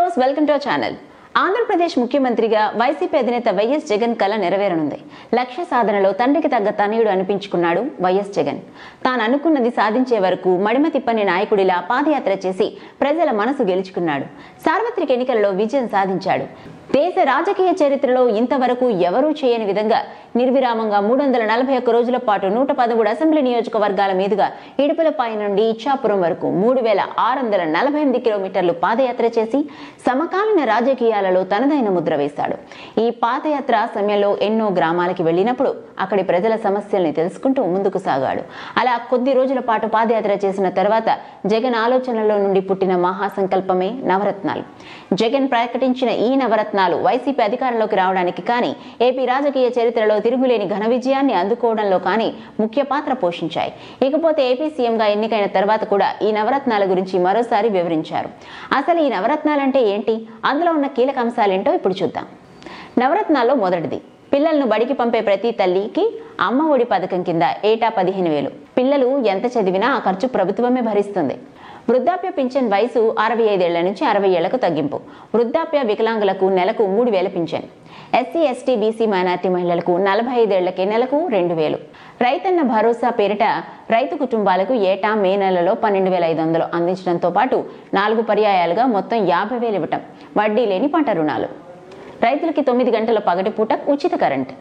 viewers welcome to channel Andhra Pradesh ముఖ్యమంత్రిగా YCP అధినేత YS Jagan కల నెరవేరనుంది లక్ష్య సాధనలో తండ్రికి తగ్గ తనయుడు అనిపించుకున్నాడు వైఎస్ జగన్ తాను అనుకున్నది సాధించే వరకు మడిమ తిప్పని నాయకుడిలా పాదయాత్ర చేసి ప్రజల మనసు గెలుచుకున్నాడు సార్వత్రిక ఎన్నికలలో విజయం సాధించాడు దేశ రాజకీయ చరిత్రలో ఇంతవరకు ఎవరూ చేయని విధంగా నిర్విరామంగా మూడు వందల నలభై ఒక్క రోజుల పాటు నూట పదమూడు అసెంబ్లీ నియోజకవర్గాల మీదుగా ఇడుపులపై నుండి ఇచ్చాపురం వరకు మూడు వేల ఆరు వందల నలభై ఎనిమిది కిలోమీటర్లు పాదయాత్ర చేసి సమకాలీన రాజకీయాలలో తనదైన ముద్ర వేశాడు ఈ పాదయాత్ర సమయంలో ఎన్నో గ్రామాలకి వెళ్ళినప్పుడు అక్కడి ప్రజల సమస్యల్ని తెలుసుకుంటూ ముందుకు సాగాడు అలా కొద్ది రోజుల పాటు పాదయాత్ర చేసిన తర్వాత జగన్ ఆలోచనలో నుండి పుట్టిన మహాసంకల్పమే నవరత్నాలు జగన్ ప్రకటించిన ఈ నవరత్నాలు వైసీపీ అధికారంలోకి రావడానికి కానీ ఏపీ రాజకీయ చరిత్రలో తిరుగులేని ఘన విజయాన్ని అందుకోవడంలో కానీ ముఖ్య పాత్ర పోషించాయి ఇకపోతే ఏపీ సీఎంగా ఎన్నికైన తర్వాత కూడా ఈ నవరత్నాల గురించి మరోసారి వివరించారు అసలు ఈ నవరత్నాలంటే ఏంటి అందులో ఉన్న కీలక అంశాలేంటో ఇప్పుడు చూద్దాం నవరత్నాల్లో మొదటిది పిల్లలను బడికి పంపే ప్రతి తల్లికి అమ్మ ఒడి పథకం కింద ఏటా పదిహేను వేలు పిల్లలు ఎంత చదివినా ఆ ఖర్చు ప్రభుత్వమే భరిస్తుంది వృద్ధాప్య పింఛన్ వయసు అరవై ఐదేళ్ల నుంచి అరవై ఏళ్లకు తగ్గింపు వృద్ధాప్య వికలాంగులకు నెలకు మూడు వేల పింఛన్ ఎస్సీ ఎస్టీ బీసీ మైనార్టీ మహిళలకు నలభై ఐదేళ్లకే నెలకు రెండు వేలు రైతన్న భరోసా పేరిట రైతు కుటుంబాలకు ఏటా మే నెలలో పన్నెండు వేల ఐదు వందలు అందించడంతో పాటు నాలుగు పర్యాయాలుగా మొత్తం యాభై వేలు ఇవ్వటం వడ్డీ లేని పంట రుణాలు రైతులకి తొమ్మిది గంటల పగటిపూట ఉచిత కరెంట్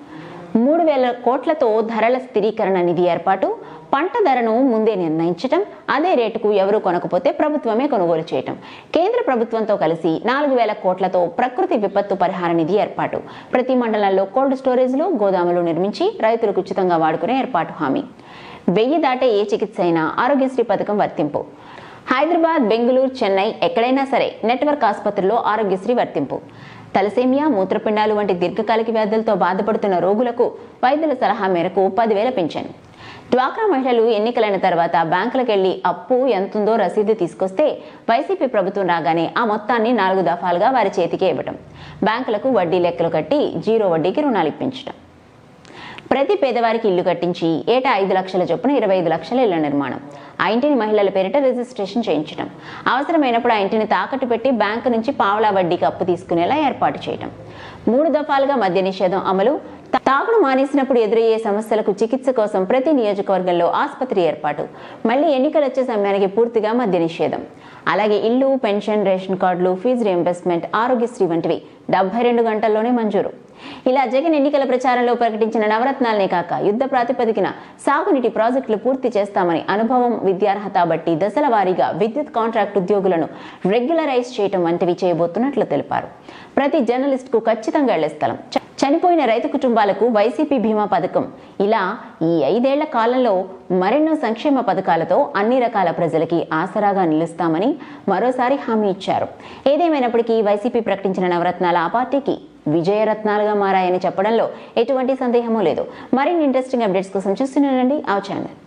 మూడు వేల కోట్లతో ధరల స్థిరీకరణ నిధి ఏర్పాటు పంట ధరను ముందే నిర్ణయించటం అదే రేటుకు ఎవరు కొనకపోతే ప్రభుత్వమే కొనుగోలు చేయటం కేంద్ర ప్రభుత్వంతో కలిసి నాలుగు వేల కోట్లతో ప్రకృతి విపత్తు పరిహార నిధి ఏర్పాటు ప్రతి మండలంలో కోల్డ్ స్టోరేజ్లు గోదాములు నిర్మించి రైతులకు ఉచితంగా వాడుకునే ఏర్పాటు హామీ వెయ్యి దాటే ఏ చికిత్స అయినా ఆరోగ్యశ్రీ పథకం వర్తింపు హైదరాబాద్ బెంగళూరు చెన్నై ఎక్కడైనా సరే నెట్వర్క్ ఆసుపత్రుల్లో ఆరోగ్యశ్రీ వర్తింపు తలసేమియా మూత్రపిండాలు వంటి దీర్ఘకాలిక వ్యాధులతో బాధపడుతున్న రోగులకు వైద్యుల సలహా మేరకు పదివేల పింఛన్ డ్వాక్రా మహిళలు ఎన్నికలైన తర్వాత బ్యాంకులకు వెళ్లి అప్పు ఎంతుందో రసీదు తీసుకొస్తే వైసీపీ ప్రభుత్వం రాగానే ఆ మొత్తాన్ని నాలుగు దఫాలుగా వారి చేతికే ఇవ్వటం బ్యాంకులకు వడ్డీ లెక్కలు కట్టి జీరో వడ్డీకి రుణాలు ఇప్పించడం ప్రతి పేదవారికి ఇల్లు కట్టించి ఏటా ఐదు లక్షల చొప్పున ఇరవై ఐదు లక్షల ఇళ్ల నిర్మాణం ఆ ఇంటిని మహిళల పేరిట రిజిస్ట్రేషన్ చేయించడం అవసరమైనప్పుడు ఆ ఇంటిని తాకట్టు పెట్టి బ్యాంకు నుంచి పావలా వడ్డీకి అప్పు తీసుకునేలా ఏర్పాటు చేయడం మూడు దఫాలుగా మద్య నిషేధం అమలు తాగుడు మానేసినప్పుడు ఎదురయ్యే సమస్యలకు చికిత్స కోసం ప్రతి నియోజకవర్గంలో ఆసుపత్రి ఏర్పాటు మళ్ళీ ఎన్నికలు వచ్చే సమయానికి పూర్తిగా మద్య నిషేధం అలాగే ఇల్లు పెన్షన్ రేషన్ కార్డులు ఫీజు రియంబర్స్మెంట్ ఆరోగ్యశ్రీ వంటివి డెబ్బై రెండు గంటల్లోనే మంజూరు ఇలా జగన్ ఎన్నికల ప్రచారంలో ప్రకటించిన నవరత్నాలనే కాక యుద్ధ ప్రాతిపదికన సాగునీటి ప్రాజెక్టులు పూర్తి చేస్తామని అనుభవం విద్యార్హత బట్టి దశల వారీగా విద్యుత్ కాంట్రాక్ట్ ఉద్యోగులను రెగ్యులరైజ్ చేయటం వంటివి చేయబోతున్నట్లు తెలిపారు ప్రతి జర్నలిస్ట్ కు ఖచ్చితంగా ఇళ్ల స్థలం చ- చనిపోయిన రైతు కుటుంబాలకు వైసీపీ బీమా పథకం ఇలా ఈ ఐదేళ్ల కాలంలో మరెన్నో సంక్షేమ పథకాలతో అన్ని రకాల ప్రజలకి ఆసరాగా నిలుస్తామని మరోసారి హామీ ఇచ్చారు ఏదేమైనప్పటికీ వైసీపీ ప్రకటించిన నవరత్నాల ఆ పార్టీకి విజయరత్నాలుగా మారాయని చెప్పడంలో ఎటువంటి సందేహమూ లేదు మరిన్ని ఇంట్రెస్టింగ్ అప్డేట్స్ కోసం చూస్తూనే ఉండండి ఆ ఛానల్